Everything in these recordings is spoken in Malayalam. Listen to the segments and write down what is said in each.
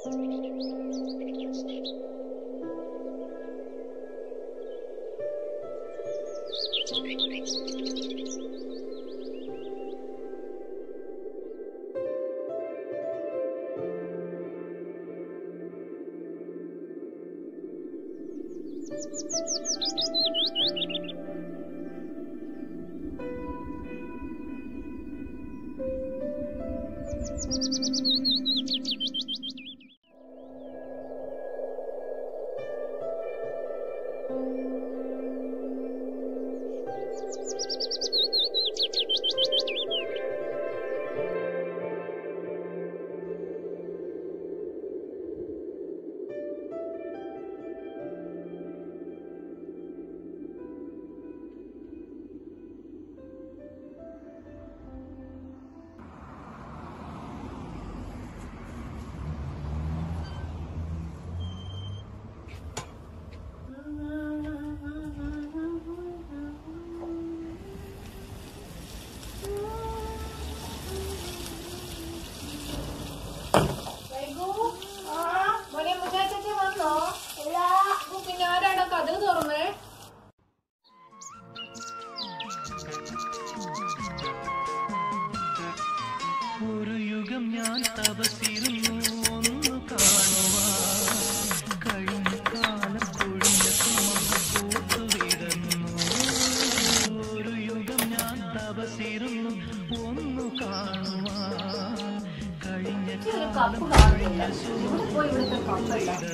മോനെ മുന്നേറ്റത്തെ വന്നോ അപ്പൊ പിന്നെ ആരാണ് കഥ തുറന്നേ ഒരു യുഗം ഞാൻ തപസിരുന്നു ഒന്നു കാണുവാൻ കഴിഞ്ഞ കാലം കൊഴിഞ്ഞ പൂത്തുവിടുന്നു ഒരു യുഗം ഞാൻ തപസിരുന്നു ഒന്നു കാണുവാൻ കഴിഞ്ഞ ഒരു കപ്പ് കാണുന്നില്ല ഇവിടെ പോയി ഇവിടുത്തെ കപ്പല്ല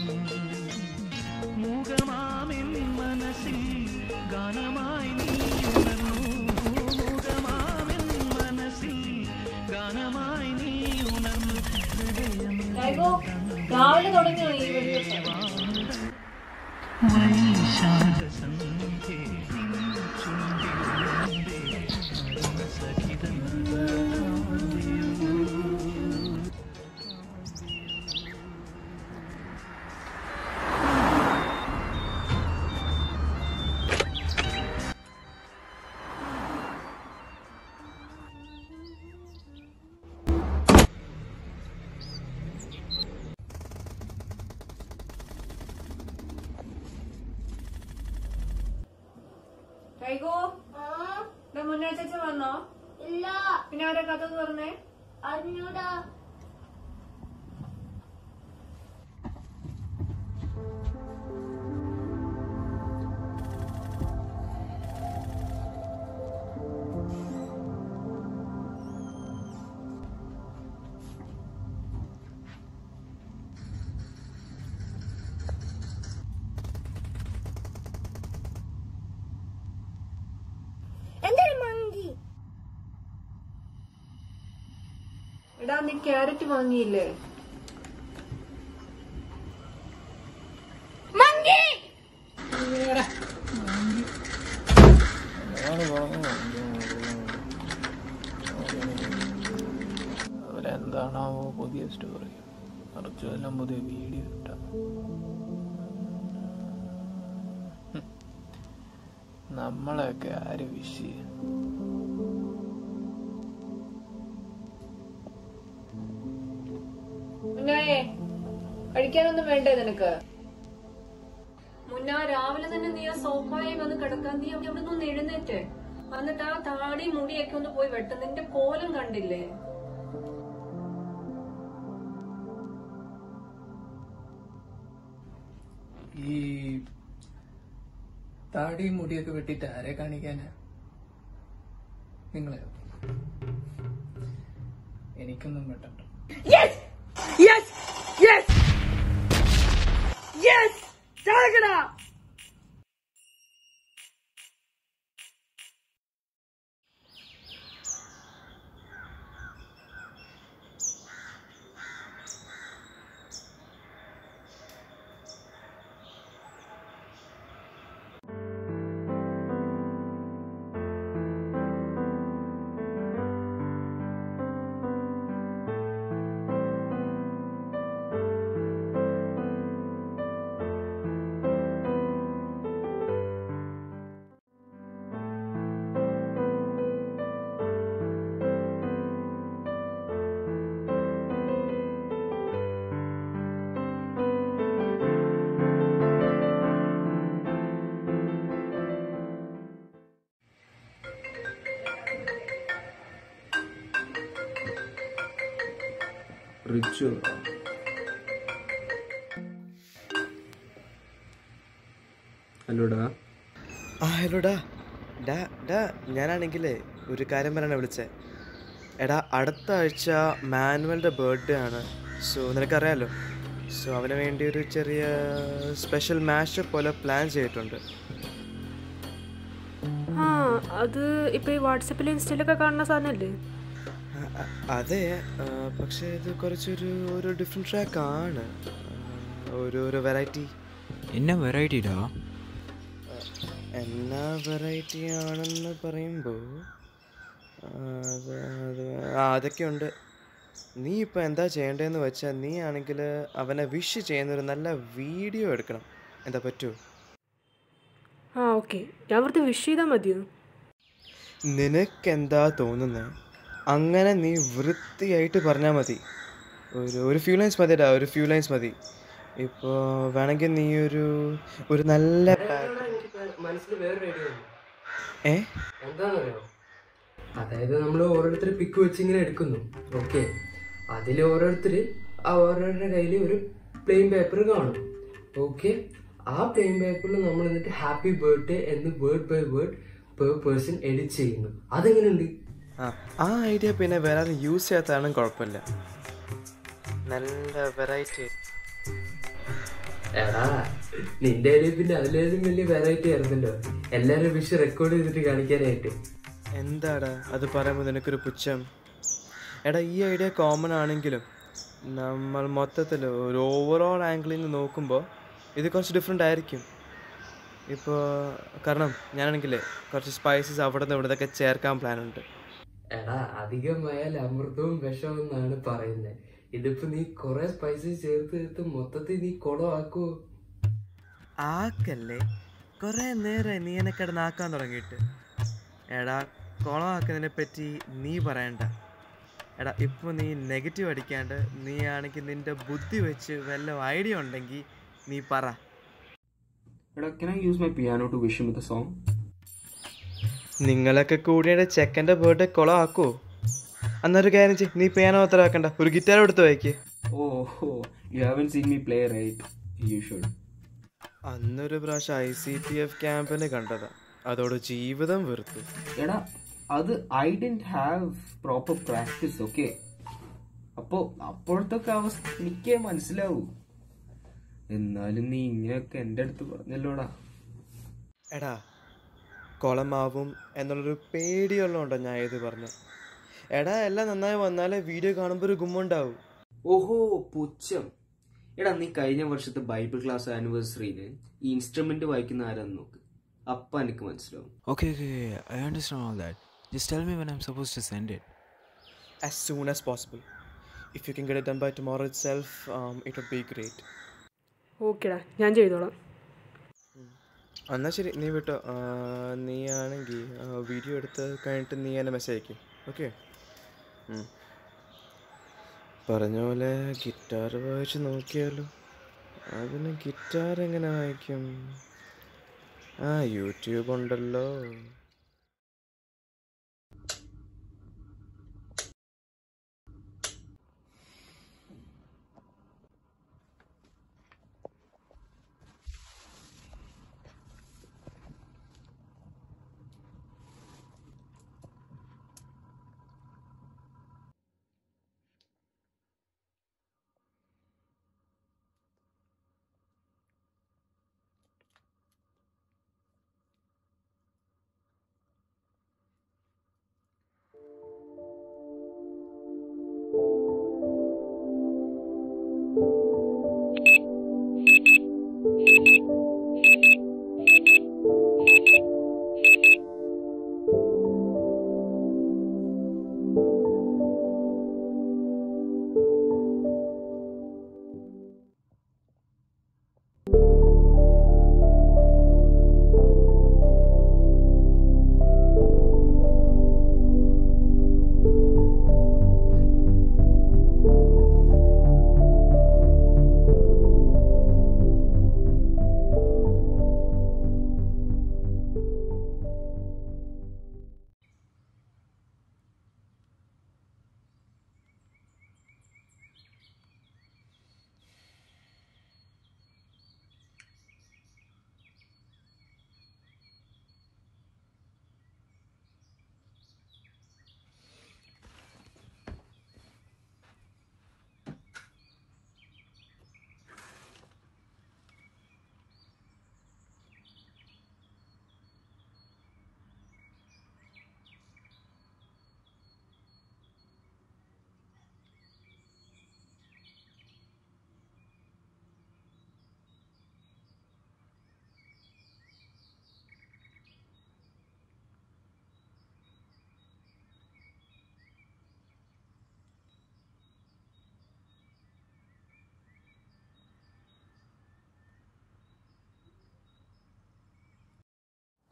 മുഖമാമിൻ മനസ്സിൽ ഗാനമായി നീ ഉണർന്നു മുഖമാമിൻ മനസ്സിൽ ഗാനമായി നീ ഉണർന്നു ഹൃദയം ലൈഗോ രാവിലെ തുടങ്ങിയോ ഈ വെടിവെപ്പ് വൈശാഖസന്ധ്യേ നിൻ ചുണ്ടിൽ നിന്റെ സഖിതൻ ലൈഗോ മുന്നേറ്റച്ച വന്നോ ഇല്ല പിന്നെ ആരാ കഥ തുറന്നേ അറിഞ്ഞൂടാ എന്തൊരു മങ്കി എടാ നീ ക്യാരറ്റ് വാങ്ങിയില്ലേ മങ്കി അവരെന്താണാവോ പുതിയ സ്റ്റോറി കുറച്ചു എല്ലാം പുതിയ വീഡിയോ ഇട്ട നമ്മളെയൊക്കെ ആര് വിഷ് മുന്നായേ കഴിക്കാനൊന്നും വേണ്ടേ നിനക്ക് മുന്ന രാവിലെ തന്നെ നീ ആ സോഫായി വന്ന് കിടക്കാൻ നീ അവിടെ നിന്ന് ഒന്ന് എഴുന്നേറ്റ് എന്നിട്ട് ആ താടി മുടിയൊക്കെ ഒന്ന് പോയി വെട്ട നിന്റെ കോലം കണ്ടില്ലേ ഈ താടിയും മുടിയൊക്കെ വെട്ടിട്ട് ആരെ കാണിക്കാനാ നിങ്ങളെ എനിക്കൊന്നും വെട്ടണ്ട Yes! Yes! Yes! Yes! Targeta! ും റിച്ചു ഹലോടാ ആ ഹലോ ഡാ ഡാ ഡാ ഞാനാണെങ്കിലേ ഒരു കാര്യം പറയാനാണ് വിളിച്ചത് എടാ അടുത്ത ആഴ്ച മാനുവലിൻ്റെ ബർത്ത്ഡേ ആണ് സോ നിനക്കറിയാലോ സോ അവന് വേണ്ടി ഒരു ചെറിയ സ്പെഷ്യൽ മാച്ച് പോലെ പ്ലാൻ ചെയ്തിട്ടുണ്ട് ആ അത് ഇപ്പോൾ ഈ വാട്സപ്പിലും ഇൻസ്റ്റയിലൊക്കെ കാണുന്ന സാധനമല്ലേ അ- അ- അതെ ആ, പക്ഷേ ഇത് കുറച്ചൊരു ഒരു ഡിഫറെൻറ്റ് ട്രാക്ക് ആണ് ആ, ഒരു ഒരു വെറൈറ്റി என்ன வெரைட்டிடா എന്നാ വെറൈറ്റി ആണെന്ന് പറയുമ്പോൾ അത് അത് ആ അതൊക്കെ ഉണ്ട് നീ ഇപ്പോൾ എന്താ ചെയ്യേണ്ടതെന്ന് വെച്ചാൽ നീ ആണെങ്കിൽ അവനെ വിഷ് ചെയ്യുന്നൊരു നല്ല വീഡിയോ എടുക്കണം എന്താ പറ്റുമോ ആ ഓക്കെ ഞാൻ വെറുതെ വിഷ് ചെയ്താൽ മതിയോ നിനക്കെന്താ തോന്നുന്നത് അങ്ങനെ നീ വൃത്തിയായിട്ട് പറഞ്ഞാൽ മതി ഒരു ഒരു ഫ്യൂ ലൈൻസ് മതിടാ ഒരു ഫ്യൂ ലൈൻസ് മതി ഇപ്പോൾ വേണമെങ്കിൽ നീ ഒരു ഒരു നല്ല മനസ്സിൽ വേറൊരു ഐഡിയ വന്നു ഏ എന്താണെന്നറിയോ അതായത് നമ്മൾ ഓരോരുത്തർ പിക്ക് വെച്ച് ഇങ്ങനെ എടുക്കുന്നു ഓക്കെ അതിൽ ഓരോരുത്തർ ഓരോരുത്തരുടെ കയ്യിൽ ഒരു പ്ലെയിൻ പേപ്പർ കാണും ഓക്കെ ആ പ്ലെയിൻ പേപ്പറിൽ നമ്മൾ എന്നിട്ട് ഹാപ്പി ബർത്ത്ഡേ എന്ന് word by word per person edit ചെയ്യുന്നു അതെങ്ങനെയുണ്ട് ആ ആ ഐഡിയ പിന്നെ വേറെ ആരും യൂസ് ചെയ്യാത്തതാണ് കുഴപ്പമില്ല നല്ല വെറൈറ്റി എടാ നിന്റെ ഐഡിയ പിന്നെ അതിലേതും വലിയ വെറൈറ്റി ആയിരുന്നല്ലോ എല്ലാരും വിഷ് റെക്കോർഡ് ചെയ്തിട്ട് കാണിക്കാനായിട്ട് എന്താടാ അത് പറയുമ്പോൾ നിനക്കൊരു പുച്ഛം എടാ ഈ ഐഡിയ കോമൺ ആണെങ്കിലും നമ്മൾ മൊത്തത്തിൽ ഒരു ഓവറോൾ ആംഗിളിൽ നിന്ന് നോക്കുമ്പോൾ ഇത് കുറച്ച് ഡിഫറെൻ്റ് ആയിരിക്കും ഇപ്പോൾ കാരണം ഞാനാണെങ്കിലേ കുറച്ച് സ്പൈസസ് അവിടെ നിന്ന് ഇവിടെ നിന്നൊക്കെ ചേർക്കാൻ പ്ലാൻ ഉണ്ട് എടാ അധികമായാൽ അമൃതവും വിഷവും എന്നാണ് പറയുന്നത് ഇതിപ്പോ നീ കൊറേ സ്പൈസസ് ചേർത്ത് ചേർത്ത് മൊത്തത്തിൽ നീ കുളമാക്കുവോ ആക്കല്ലേ കുറേ നേരമായി നീ എന്നെ കിടന്നാക്കാൻ തുടങ്ങിയിട്ട് എടാ കുളമാക്കുന്നതിനെ പറ്റി നീ പറയണ്ട എടാ ഇപ്പോൾ നീ നെഗറ്റീവ് അടിക്കാണ്ട് നീ ആണെങ്കിൽ നിൻ്റെ ബുദ്ധി വെച്ച് വല്ല ഐഡിയ ഉണ്ടെങ്കിൽ നീ പറ എടാ can I use my piano to wish with song നിങ്ങളൊക്കെ കൂടിയുടെ ചെക്കൻ്റെ ബർത്ത്ഡേ കുളമാക്കുമോ അന്നൊരു കാര്യം ചെയ്യ് നീ പിയാനോ അത്ര വെക്കണ്ട ഒരു ഗിറ്റാർ എടുത്ത് വയ്ക്ക് oh you haven't seen me play right you should അന്നൊരു പ്രാവശ്യം ഐ സി പി എഫ് ക്യാമ്പിന് കണ്ടതാ അതോട് ജീവിതം വെറുത്തു എടാ അത് I didn't have proper practice okay അപ്പോ അപ്പോഴത്തെ അവസ്ഥ എനിക്കേ മനസ്സിലാവൂ എന്നാലും നീ ഇങ്ങനെയൊക്കെ എൻ്റെ അടുത്ത് പറഞ്ഞല്ലോടാ എടാ കുളമാവും എന്നുള്ളൊരു പേടിയുള്ളതുകൊണ്ടോ ഞാൻ ഇത് പറഞ്ഞു എടാ എല്ലാം നന്നായി വന്നാലേ വീഡിയോ കാണുമ്പോൾ ഒരു ഗുമ്മുണ്ടാവും ഓഹോ പുച്ഛം എടാ നീ കഴിഞ്ഞ വർഷത്തെ ബൈബിൾ ക്ലാസ് ആനിവേഴ്സറിന് ഈ ഇൻസ്ട്രുമെന്റ് വായിക്കുന്ന ആരാന്ന് നോക്ക് അപ്പ എനിക്ക് മനസ്സിലാവും Okay, okay, okay, I understand all that. Just tell me when I'm supposed to send it. As soon as possible if you can get it done by tomorrow itself it would be great ഓക്കേടാ ഞാൻ ചെയ്തോളാം എന്നാൽ ശരി നീ വിട്ടോ ആ, നീ ആണെങ്കിൽ വീഡിയോ എടുത്ത് കഴിഞ്ഞിട്ട് നീ എന്നെ മെസ്സേജ് അയക്കും ഓക്കെ പറഞ്ഞ പോലെ ഗിറ്റാർ വായിച്ച് നോക്കിയാലോ അതിന് ഗിറ്റാർ എങ്ങനെ വായിക്കും ആ യൂട്യൂബ് ഉണ്ടല്ലോ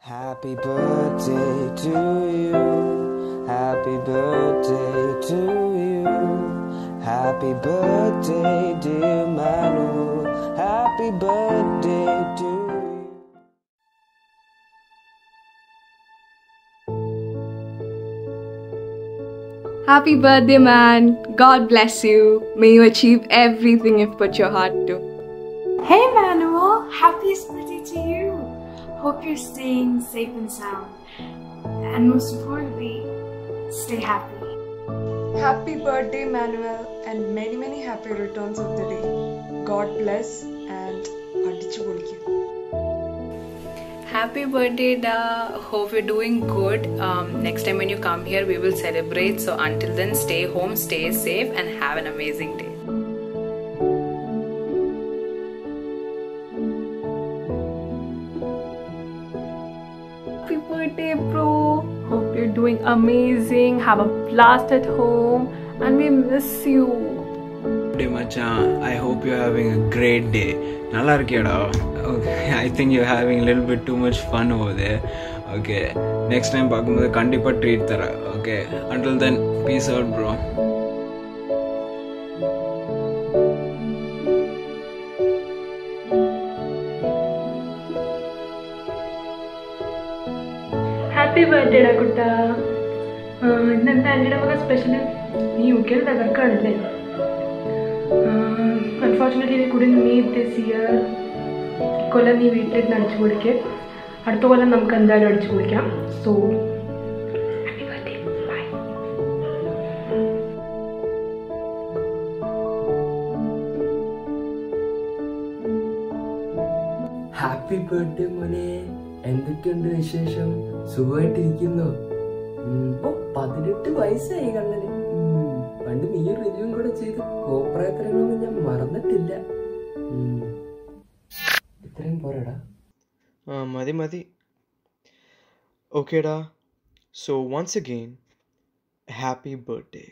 Happy birthday to you. Happy birthday to you. Happy birthday, dear Manu. Happy birthday to you. Happy birthday, man. God bless you. May you achieve everything you've put your heart to. Hey Manuel, happiest birthday to you. Hope you're staying safe and sound. And most importantly, stay happy. Happy birthday, Manuel, and many, many happy returns of the day. God bless and അടിച്ചു പൊളിക്കും Happy birthday, Da. Hope you're doing good. Um, next time when you come here, we will celebrate. So until then, stay home, stay safe, and have an amazing day. Happy birthday, bro. Hope you're doing amazing. Have a blast at home. And we miss you. Hey Machan, I hope you're having a great day. நல்லா இருக்கியாடா Okay, I think you're having a little bit too much fun over there. Okay, next time பார்க்கும்போது கண்டிப்பாக ட்ரீட் தரேன் okay until then peace out bro happy birthday ഡാ കുട്ട ഇന്നെന്താ ആൻറ്റിയുടെ മക സ്പെഷ്യൽ നീ യു കെയിൽ തകർക്കാണല്ലേ unfortunately we couldn't meet this year കൊല്ലം നീ വീട്ടിലിരുന്ന് അടിച്ചു പൊളിക്ക് അടുത്ത കൊല്ലം നമുക്ക് എന്തായാലും അടിച്ചു പൊളിക്കാം സോ ഹാപ്പി ബർത്ത്ഡേ മോനെ എന്തൊക്കെയുണ്ട് വിശേഷം സുഖമായിട്ടിരിക്കുന്നു ഉം, ഓ പതിനെട്ട് വയസ്സായി കണ്ണന് ഉം, പണ്ട് നീ റിവ്യൂ കൂടെ ചെയ്ത് കോപ്രായത്തരങ്ങളൊന്നും ഞാൻ മറന്നിട്ടില്ല ഉം. ഇത്രയും പോരാടാ ആ മതി മതി ഓക്കേടാ so once again happy birthday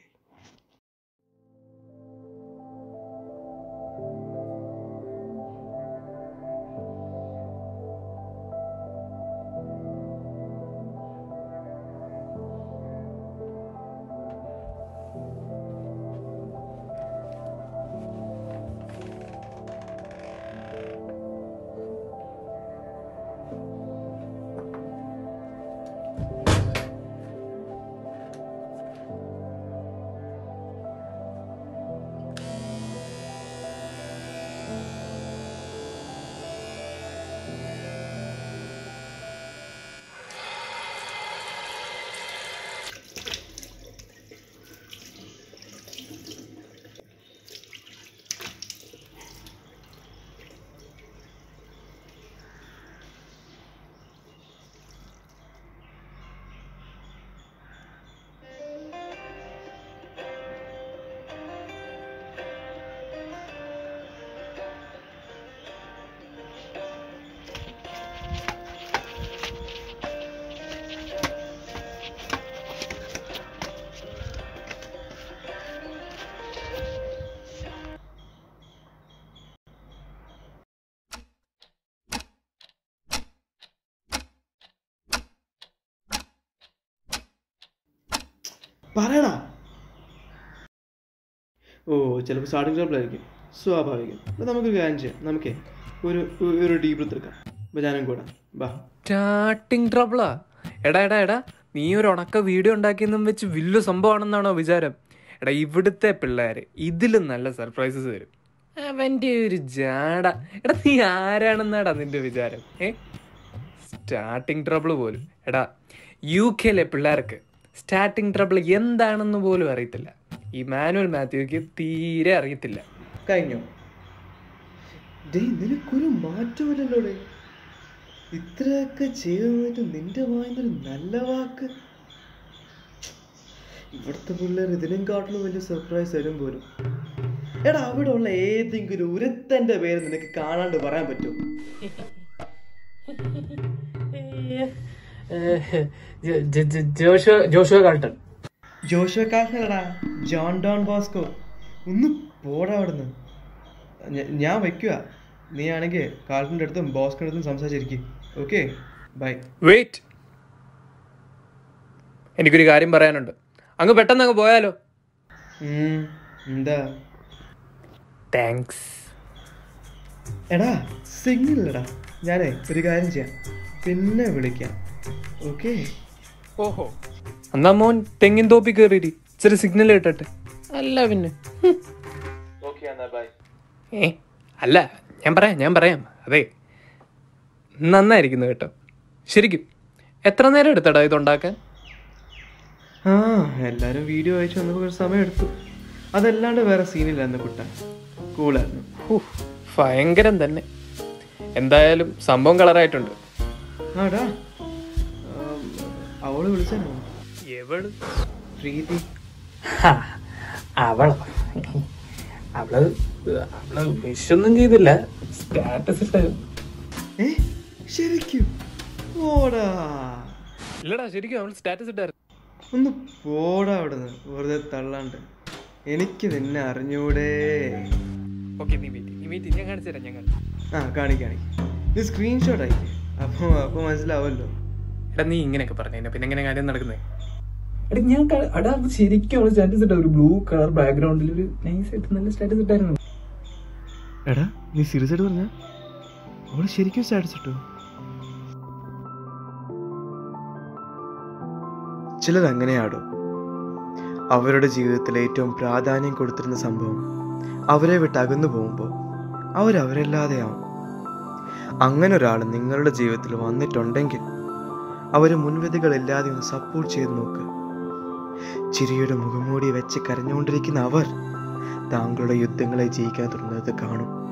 പറയടാ ഓ ചിലപ്പോൾ സ്റ്റാർട്ടിംഗ് ട്രബിളായിരിക്കും സ്വാഭാവികം അപ്പോൾ നമുക്കൊരു കാര്യം ചെയ്യാം നമുക്കേ ഒരു ഒരു ഡീ ബ്രത്ത് എടുക്കാം അപ്പോൾ ഞാനും കൂടാ ബാ സ്റ്റാർട്ടിങ് ട്രബിളാ എടാ എടാ എടാ നീ ഒരു ഉണക്ക വീഡിയോ ഉണ്ടാക്കിയെന്നും വെച്ച് വലിയ സംഭവമാണെന്നാണോ വിചാരം എടാ ഇവിടുത്തെ പിള്ളേർ ഇതിലും നല്ല സർപ്രൈസസ് തരും അവൻ്റെ ഒരു ജാട എടാ നീ ആരാണെന്നാടാ നിന്റെ വിചാരം ഏ സ്റ്റാർട്ടിങ് ട്രബിൾ പോലും എടാ യു കെയിലെ പിള്ളേർക്ക് സ്റ്റാർട്ടിങ് ട്രബിൾ എന്താണെന്ന് പോലും അറിയത്തില്ല ഈ മാനുവൽ മാത്യുക്ക് തീരെ അറിയത്തില്ല കഴിഞ്ഞോ ഡേ നിനക്കൊരു മാറ്റമില്ലല്ലോ ഡേ ഇത്രയൊക്കെ ചെയ്തു തന്നിട്ട് നിന്റെ വായുന്നൊരു നല്ല വാക്ക് ഇവിടുത്തെ പിള്ളേർ ഇതിനും കാട്ടിലും വലിയ സർപ്രൈസ് തരും പോലും എടാ അവിടെ ഉള്ള ഏതെങ്കിലും ഒരുത്തന്റെ പേര് നിനക്ക് കാണാണ്ട് പറയാൻ പറ്റുമോ ജോഷുവ ജോഷുവ കാൾട്ടൺ ജോഷുവ കാൽട്ടനടാ ജോൺ ഡോൺ ബോസ്കോ ഒന്ന് പോടാ അവിടുന്ന് ഞ- ഞാൻ വെക്കുക നീ ആണെങ്കിൽ കാൾട്ടൻ്റെ അടുത്തും ബോസ്കിൻ്റെ അടുത്തും സംസാരിച്ചിരിക്കും ഓക്കെ ബൈ വെയിറ്റ് എനിക്കൊരു കാര്യം പറയാനുണ്ട് അങ്ങ് പെട്ടെന്ന് അങ്ങ് പോയാലോ എന്താ താങ്ക്സ് എടാ സിഗ്നൽ എടാ ഞാനേ ഒരു കാര്യം ചെയ്യാം പിന്നെ വിളിക്കാം ഓക്കെ ഓഹോ എന്നാ മോൻ തെങ്ങിൻ തോപ്പി കയറിയിരി ഇച്ചിരി സിഗ്നൽ കിട്ടട്ടെ അല്ല പിന്നെ ഹും. ഓക്കെ എന്നാ ബൈ ഏ അല്ല ഞാൻ പറയാം ഞാൻ പറയാം അതെ നന്നായിരിക്കുന്നു കേട്ടോ ശരിക്കും എത്ര നേരം എടുത്തടാ ഇതുണ്ടാക്കാൻ ആ എല്ലാരും വീഡിയോ അയച്ചു വന്നപ്പോൾ കുറച്ച് സമയം എടുത്തു അതല്ലാണ്ട് വേറെ സീനില്ലായിരുന്നു കുട്ട കൂളായിരുന്നു ഹൂ, ഭയങ്കരം തന്നെ എന്തായാലും സംഭവം കളറായിട്ടുണ്ട് ആടാ ആം, അവള് വിളിച്ചായിരുന്നു എവള് പ്രീതി അവളോ അവള് അവള് വിഷൊന്നും ചെയ്തില്ല സ്റ്റാറ്റസ് ഇട്ടായിരുന്നു ഏ ശരിക്കും ഓടാ ഇല്ലടാ ശരിക്കും അവൾ സ്റ്റാറ്റസ് ഇട്ടായിരുന്നു ഒന്ന് പോടാ അവിടുന്ന് വെറുതെ തള്ളാണ്ട് എനിക്ക് നിന്നെ അറിഞ്ഞൂടെ ഓക്കെ നീ വെയിറ്റ് നീ വെയിറ്റ് ഞാൻ കാണിച്ചു തരാം ഞാൻ കാണിച്ചു ആ കാണി കാണി ഇത് സ്ക്രീൻഷോട്ട് ആയിക്കേ അപ്പൊ അപ്പൊ മനസ്സിലാവല്ലോ എടാ നീ ഇങ്ങനെയൊക്കെ പറഞ്ഞു പിന്നെ എങ്ങനെ കാര്യം നടക്കുന്നത് എടാ ഞാൻ ക- എടാ അത് ശരിക്കും അവള് സ്റ്റാറ്റസ് ഇട്ട ഒരു ബ്ലൂ കളർ ബാക്ക്ഗ്രൗണ്ടിൽ ഒരു നൈസ് ആയിട്ട് നല്ല സ്റ്റാറ്റസ് ഇട്ടായിരുന്നു എടാ നീ സീരിയസ് ആയിട്ട് പറഞ്ഞ അവള് ശരിക്കും സ്റ്റാറ്റസ് ഇട്ടു ചിലർ അങ്ങനെയാടോ അവരുടെ ജീവിതത്തിൽ ഏറ്റവും പ്രാധാന്യം കൊടുത്തിരുന്ന സംഭവം അവരെ വിട്ട് അകന്നു പോകുമ്പോൾ അവരവരല്ലാതെയാവും അങ്ങനെ ഒരാൾ നിങ്ങളുടെ ജീവിതത്തിൽ വന്നിട്ടുണ്ടെങ്കിൽ അവരെ മുൻവിധികളില്ലാതെ ഒന്ന് സപ്പോർട്ട് ചെയ്ത് നോക്ക് ചിരിയുടെ മുഖംമൂടി വെച്ച് കരഞ്ഞുകൊണ്ടിരിക്കുന്ന അവർ താങ്കളുടെ യുദ്ധങ്ങളെ ജയിക്കാൻ തുടങ്ങുന്നത് കാണും